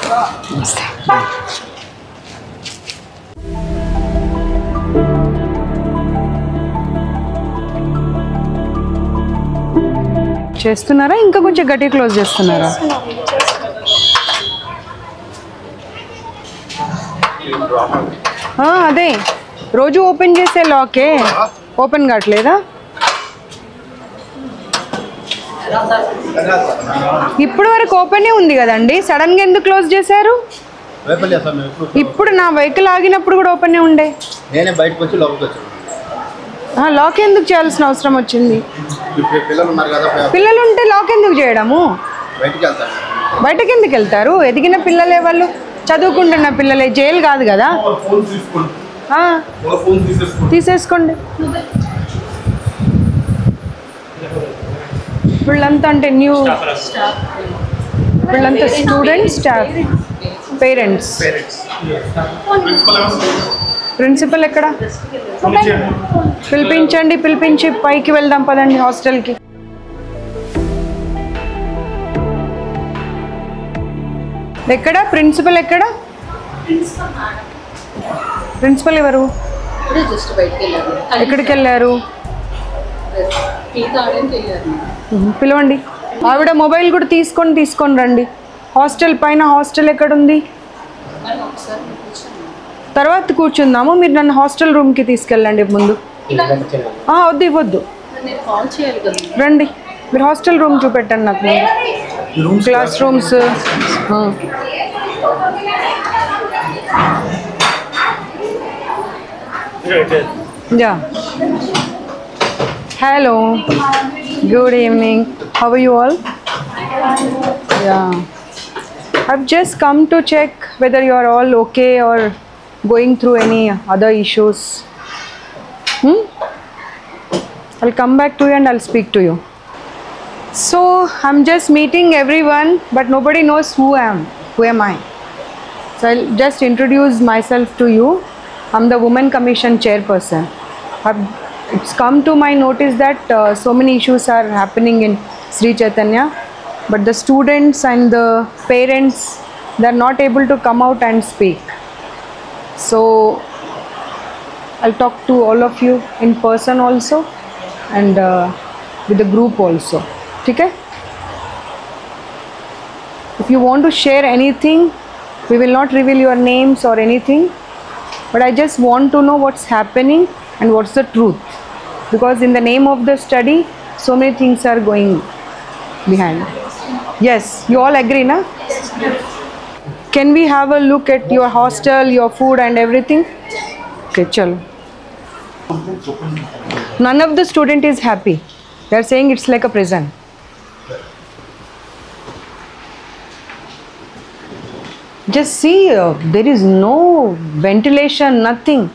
చేస్తున్నారా ఇంకా కొంచెం గట్టి క్లోజ్ చేస్తున్నారా ఆ, అదే రోజు ఓపెన్ చేసే లాకే ఓపెన్ కావట్లేదా ఇప్పుడు వరకు ఓపెనే ఉంది కదండి సడన్ గా ఎందుకు క్లోజ్ చేశారు రేపల్లి అసలు మేము ఎప్పుడు ఇప్పుడు నా వెహికల్ ఆగినప్పుడు కూడా ఓపెనే ఉండే నేనే బయటకు వచ్చి లోపలికి వచ్చాను ఆ, లాక్ ఎందుకు చేయాల్సిన అవసరం వచ్చింది ఇప్పుడు పిల్లలు ఉన్నారు కదా పిల్లలు ఉంటే లాక్ ఎందుకు చేయడము బయటికి వెళ్తాను బయటకి ఎందుకు వెళ్తారు ఎదిగిన పిల్లలే వాళ్ళు చదువుకుంటున్న పిల్లలే జైలు కాదు కదా ఫోన్ తీసుకోండి ఆ, ఫోన్ తీసేసుకోండి తీసేసుకోండి వీళ్ళంతా అంటే న్యూ వీళ్ళంతా students staff parents principal principal ఎక్కడ పిలిపించండి పిలిపించి పైకి వెళ్దాం పదండి హాస్టల్కి ఎక్కడ ప్రిన్సిపల్ ఎక్కడ ప్రిన్సిపల్ ఎవరు ఇప్పుడే జస్ట్ బయటకు వెళ్ళారు ఎక్కడికి వెళ్ళారు టీ తాగడానికి వెళ్ళారు ఉహు, పిలవండి ఆవిడ మొబైల్ కూడా తీసుకొని తీసుకొని రండి హాస్టల్ పైన హాస్టల్ ఎక్కడుంది మరి ఒకసారి కూర్చోండి తర్వాత కూర్చుందాము మీరు నన్ను హాస్టల్ రూమ్కి తీసుకెళ్ళండి ముందు ఆ, వద్దు ఇవ్వద్దు నేను కాల్ చేయాలి కదా రండి మీరు హాస్టల్ రూమ్ చూపెట్టండి నాకు ముందు. క్లాస్ రూమ్స్ ఆ. Yeah hello good evening how you all yeah I've just come to check whether you are all okay or going through any other issues. Hmm? I'll come back to you and I'll speak to you. So I'm just meeting everyone, but nobody knows who I am. Who am I? So I'll just introduce myself to you. I'm the Women Commission chairperson. I've, it's come to my notice that uh, so many issues are happening in Sri Chaitanya, but the students and the parents they're not able to come out and speak. So I'll talk to all of you in person also and uh, with the group also. Okay? If you want to share anything, we will not reveal your names or anything, but I just want to know what's happening and what's the truth. Because in the name of the study, so many things are going behind. Yes, you all agree, na? Can we have a look at your hostel, your food, and everything? Okay, chalo. None of the student is happy. They are saying it's like a prison. Just see, uh, there is no ventilation, nothing.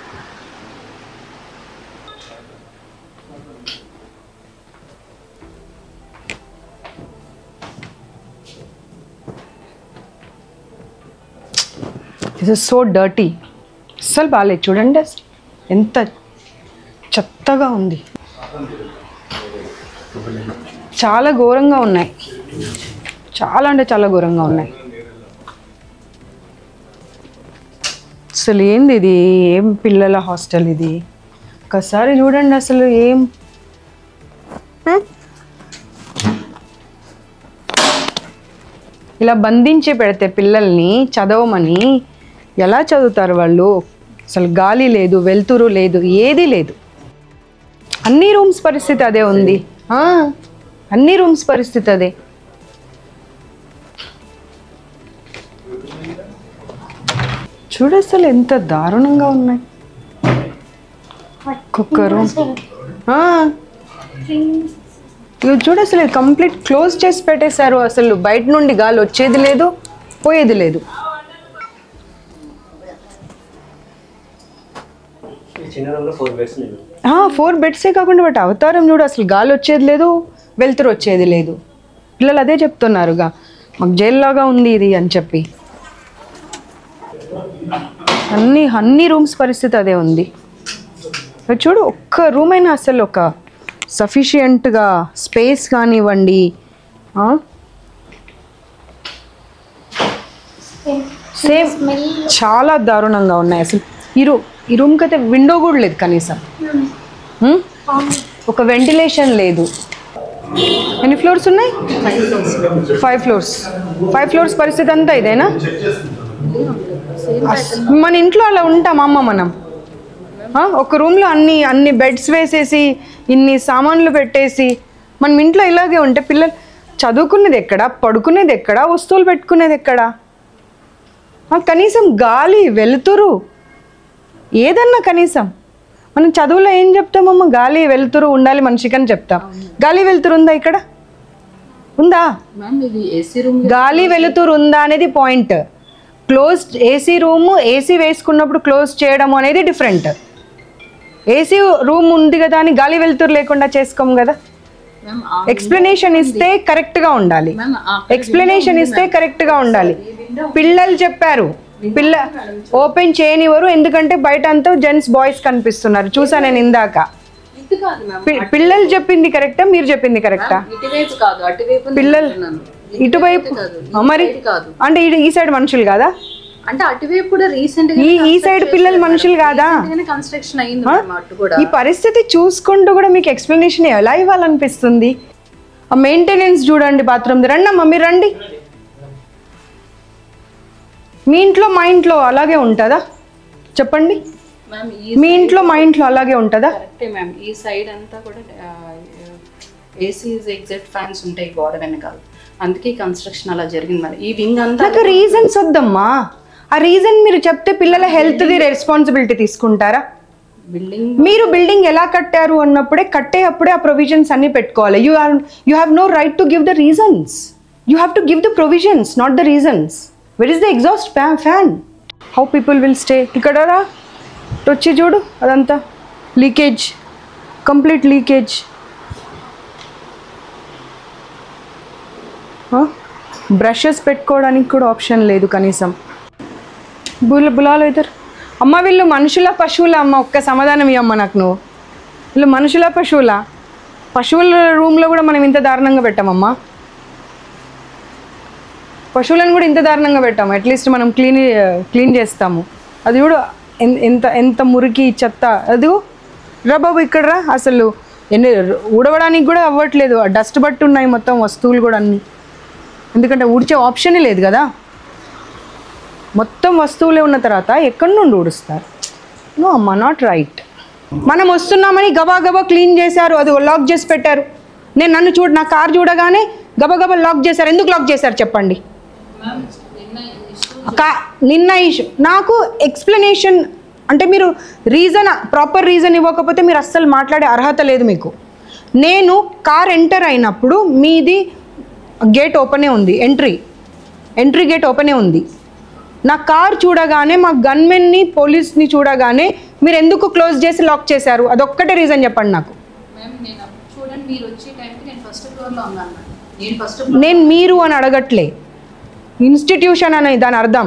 This is so dirty అస్సలు బాగాలేదు చూడండి అసలు ఎంత చెత్తగా ఉంది చాలా ఘోరంగా ఉన్నాయి చాలా అంటే చాలా ఘోరంగా ఉన్నాయి అసలు ఏంది ఇది ఏం పిల్లల హాస్టల్ ఇది ఒకసారి చూడండి అసలు ఏం ఇలా బంధించి పెడితే పిల్లల్ని చదవమని ఎలా చదువుతారు వాళ్ళు అసలు గాలి లేదు వెలుతురు లేదు ఏది లేదు అన్ని రూమ్స్ పరిస్థితి అదే ఉంది ఆ, అన్ని రూమ్స్ పరిస్థితి అదే చూడు అసలు ఎంత దారుణంగా ఉన్నాయి ఒక్కొక్క రూమ్ ఇవి చూడు అసలు కంప్లీట్ క్లోజ్ చేసి పెట్టేశారు అసలు బయట నుండి గాలి వచ్చేది లేదు పోయేది లేదు చిన్న రూమ్లో ఫోర్ బెడ్స్ నేను ఫోర్ బెడ్సే కాకుండా వాటి అవతారం చూడు అసలు గాలి వచ్చేది లేదు వెలుతురు వచ్చేది లేదు పిల్లలు అదే చెప్తున్నారుగా మాకు జైల్లాగా ఉంది ఇది అని చెప్పి అన్ని అన్ని రూమ్స్ పరిస్థితి అదే ఉంది ఇక్కడ చూడు ఒక్క రూమ్ అయినా అసలు ఒక సఫిషియంట్గా స్పేస్ కానివ్వండి ఆ? సేమ్ చాలా దారుణంగా ఉన్నాయి అసలు ఈ రూమ్ ఈ రూమ్కి అయితే విండో కూడా లేదు కనీసం హ్మ్? ఒక వెంటిలేషన్ లేదు ఎన్ని ఫ్లోర్స్ ఉన్నాయి ఫైవ్ ఫ్లోర్స్ ఫైవ్ ఫ్లోర్స్ పరిస్థితి అంతా ఇదేనా అస్- మన ఇంట్లో అలా ఉంటాం అమ్మ మనం ఆ, ఒక రూమ్లో అన్ని అన్ని బెడ్స్ వేసేసి ఇన్ని సామాన్లు పెట్టేసి మనం ఇంట్లో ఇలాగే ఉంటే పిల్లలు చదువుకునేది ఎక్కడ పడుకునేది ఎక్కడ వస్తువులు పెట్టుకునేది ఎక్కడ ఆ, కనీసం గాలి వెలుతురు ఏదన్నా కనీసం మనం చదువులో ఏం చెప్తామమ్మా గాలి వెలుతురు ఉండాలి మనిషికి అని చెప్తాం గాలి వెలుతురు ఉందా ఇక్కడ ఉందా మ్యామ్ ఇది ఏసీ రూమ్ గాలి వెలుతురు ఉందా అనేది point close AC room AC వేసుకున్నప్పుడు క్లోజ్ చేయడం అనేది డిఫరెంట్ ఏసీ రూమ్ ఉంది కదా అని గాలి వెలుతురు లేకుండా చేసుకోము కదా మ్యామ్ ఆ ఎక్స్ప్లెనేషన్ ఇస్తే కరెక్ట్ గా ఉండాలి మ్యామ్ ఆ ఎక్స్ప్లెనేషన్ ఇస్తే కరెక్ట్ గా ఉండాలి పిల్లలు చెప్పారు పిల్ల ఓపెన్ చేయనివ్వరు ఎందుకంటే బయట అంతా జెంట్స్ బాయ్స్ కనిపిస్తున్నారు చూసా నేను ఇందాక ఇది కాదు మ్యామ్ పి- పిల్లలు చెప్పింది కరెక్టా మీరు చెప్పింది కరెక్టా ఇటువైపు కాదు అటువైపు నేను పిల్లలు అంటున్నాను. ఇటువైపు కాదు ఆ, మరి ఇటు కాదు అంటే ఇటు- ఈ సైడ్ మనుషులు కాదా అంటే అటువైపు కూడా రీసెంట్ ఈ ఈ సైడ్ పిల్లలు మనుషులు కాదా కన్స్ట్రక్షన్ అయింది మ్యామ్ అటు కూడా ఈ పరిస్థితి చూసుకుంటూ కూడా మీకు ఎక్స్ప్లెనేషన్ ఎలా ఇవ్వాలనిపిస్తుంది ఆ మెయింటెనెన్స్ చూడండి బాత్రూమ్ రండి అమ్మా మీరు రండి మీ ఇంట్లో మా ఇంట్లో అలాగే ఉంటుందా చెప్పండి మ్యామ్ ఈ మీ ఇంట్లో మా ఇంట్లో అలాగే ఉంటుందా కరెక్టే మ్యామ్ ఈ సైడ్ అంతా కూడా ఏసీ ఎగ్జాక్ట్ ఫ్యాన్స్ ఉంటాయి గోడ వెనకాల అందుకే కన్స్ట్రక్షన్ అలా జరిగింది మరి ఈ వింగ్ అంతా నాకు రీజన్స్ వద్దమ్మా ఆ రీజన్ మీరు చెప్తే పిల్లల హెల్త్ది రెస్పాన్సిబిలిటీ తీసుకుంటారా బిల్డింగ్ మీరు బిల్డింగ్ ఎలా కట్టారు అన్నప్పుడే కట్టే అప్పుడే ఆ ప్రొవిజన్స్ అన్ని పెట్టుకోవాలి you are you have no right to give the reasons you have to give the provisions not the reasons where is the exhaust fan how people will stay ఇక్కడ రా ఇటు వచ్చి చూడు అదంతా లీకేజ్ కంప్లీట్ లీకేజ్ బ్రషెస్ పెట్టుకోవడానికి కూడా option లేదు కనీసం బుల బులాలు అవుతారు అమ్మ వీళ్ళు మనుషుల పశువుల అమ్మ ఒక్క సమాధానం ఇవ్వమ్మ నాకు నువ్వు వీళ్ళు మనుషుల పశువుల పశువుల రూమ్లో కూడా మనం ఇంత దారుణంగా పెట్టామమ్మా పశువులను కూడా ఇంత దారుణంగా పెట్టాము అట్లీస్ట్ మనం క్లీన్ క్లీన్ చేస్తాము అది కూడా ఎన్- ఎంత ఎంత మురికి చెత్త అది రా బాబు ఇక్కడ రా అసలు ఎన్ని ఊడవడానికి కూడా అవ్వట్లేదు డస్ట్ బట్టి ఉన్నాయి మొత్తం వస్తువులు కూడా అన్నీ ఎందుకంటే ఊడ్చే ఆప్షనే లేదు కదా మొత్తం వస్తువులే ఉన్న తర్వాత ఎక్కడి నుండి ఊడుస్తారు నో అమ్మ నాట్ రైట్ మనం వస్తున్నామని గబా గబా క్లీన్ చేశారు అది లాక్ చేసి పెట్టారు నేను నన్ను చూడ నా కార్ చూడగానే గబగబా లాక్ చేశారు ఎందుకు లాక్ చేశారు చెప్పండి మ్యామ్ నిన్న ఇష్యూ కా నిన్న ఇష్యూ నాకు ఎక్స్ప్లెనేషన్ అంటే మీరు రీజన్ ప్రాపర్ రీజన్ ఇవ్వకపోతే మీరు అస్సలు మాట్లాడే అర్హత లేదు మీకు నేను కార్ ఎంటర్ అయినప్పుడు మీది గేట్ ఓపెనే ఉంది ఎంట్రీ ఎంట్రీ గేట్ ఓపెనే ఉంది నా కార్ చూడగానే మా గన్మెన్ని పోలీస్ని చూడగానే మీరు ఎందుకు క్లోజ్ చేసి లాక్ చేశారు అదొక్కటే రీజన్ చెప్పండి నాకు మ్యామ్ నేను అప్పుడు చూడండి మీరు వచ్చే టైంకి నేను ఫస్ట్ ఫ్లోర్లో ఉన్నాను మ్యామ్. నేను ఫస్ట్ నేను మీరు అని అడగట్లే ఇన్స్టిట్యూషన్ అని దాని అర్థం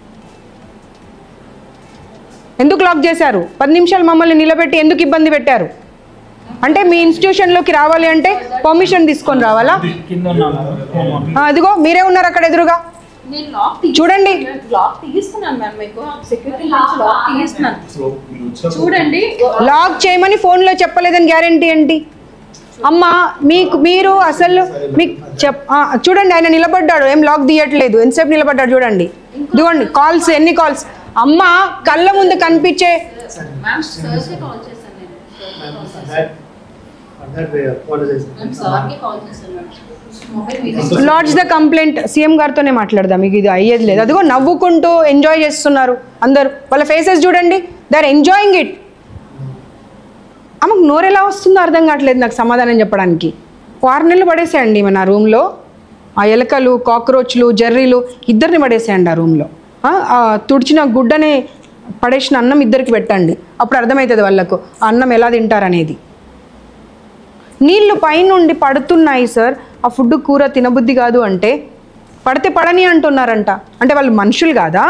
ఎందుకు లాక్ చేశారు పది నిమిషాలు మమ్మల్ని నిలబెట్టి ఎందుకు ఇబ్బంది పెట్టారు అంటే మీ ఇన్స్టిట్యూషన్లోకి రావాలి అంటే పర్మిషన్ తీసుకొని రావాలా కింద ఉన్నాను ఆ, అదిగో మీరే ఉన్నారు అక్కడ ఎదురుగా నేను లాక్ తీ చూడండి లాక్ తీస్తున్నాను మ్యామ్ మీకు సెక్యూరిటీ నుంచి లాక్ తీస్తున్నాను చూడండి లాక్ చేయమని ఫోన్లో చెప్పలేదని గ్యారంటీ ఏంటి అమ్మా మీకు మీరు అసలు మీకు చెప్ ఆ, చూడండి ఆయన నిలబడ్డాడు ఏం లాక్ తీయట్లేదు ఎంతసేపు నిలబడ్డాడు చూడండి ఇదిగోండి కాల్స్ ఎన్ని కాల్స్ అమ్మ కళ్ళ ముందు కనిపించే మ్యామ్ సార్కి కాల్ చేశాను నేను that way apologize. మ్యామ్ సార్కి కాల్ చేశాను మ్యామ్ మొబైల్ మీదే లాడ్జ్ ద కంప్లైంట్ సీఎం గారితోనే మాట్లాడదాం మీకు ఇది అయ్యేది లేదు అదిగో నవ్వుకుంటూ ఎంజాయ్ చేస్తున్నారు అందరూ వాళ్ళ ఫేసెస్ చూడండి దే ఆర్ ఎంజాయింగ్ ఇట్ ఆమెకు నోరు ఎలా వస్తుందో అర్థం కావట్లేదు నాకు సమాధానం చెప్పడానికి ఆరు నెలలు పడేసేయండి మన రూమ్లో ఆ ఎలకలు కాక్రోచ్లు జర్రీలు ఇద్దరిని పడేసేయండి ఆ రూమ్లో ఆ తుడిచిన గుడ్డని పడేసిన అన్నం ఇద్దరికి పెట్టండి అప్పుడు అర్థమవుతుంది వాళ్ళకు ఆ అన్నం ఎలా తింటారనేది నీళ్లు పైనుండి పడుతున్నాయి సార్ ఆ ఫుడ్ కూర తినబుద్ధి కాదు అంటే పడితే పడని అంటున్నారంట అంటే వాళ్ళు మనుషులు కాదా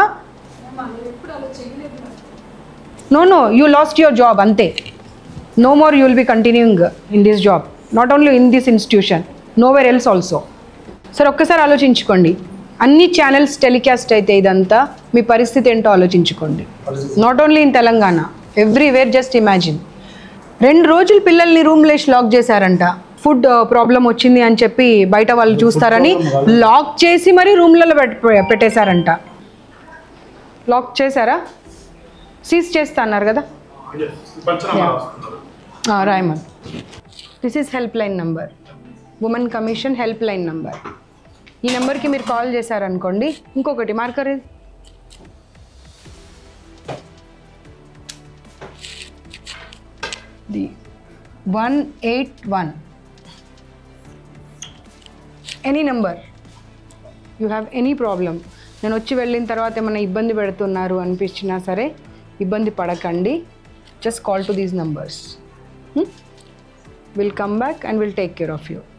no no you lost your job అంతే no more you will be continuing in this job not only in this institution nowhere else also sir ఒక్కసారి ఆలోచించుకోండి అన్ని ఛానల్స్ టెలికాస్ట్ అయితే ఇదంతా మీ పరిస్థితి ఏంటో ఆలోచించుకోండి not only in Telangana everywhere just imagine రెండు రోజులు పిల్లల్ని రూమ్లో లాక్ చేశారంట ఫుడ్ ప్రాబ్లం వచ్చింది అని చెప్పి బయట వాళ్ళు చూస్తారని లాక్ చేసి మరీ రూమ్లలో పెట్టేశారంట లాక్ చేశారా సీజ్ చేస్తా అన్నారు కదా పంచనామా రాస్తున్నారు రాయమన్ this is helpline number women commission helpline number ఈ నెంబర్కి మీరు కాల్ చేశారనుకోండి ఇంకొకటి మార్కర్ ఇది the one eight one any number you have any problem నేను వచ్చి వెళ్ళిన తర్వాత ఏమైనా ఇబ్బంది పెడుతున్నారు అనిపించినా సరే ఇబ్బంది పడకండి just call to these numbers will come back and will take care of you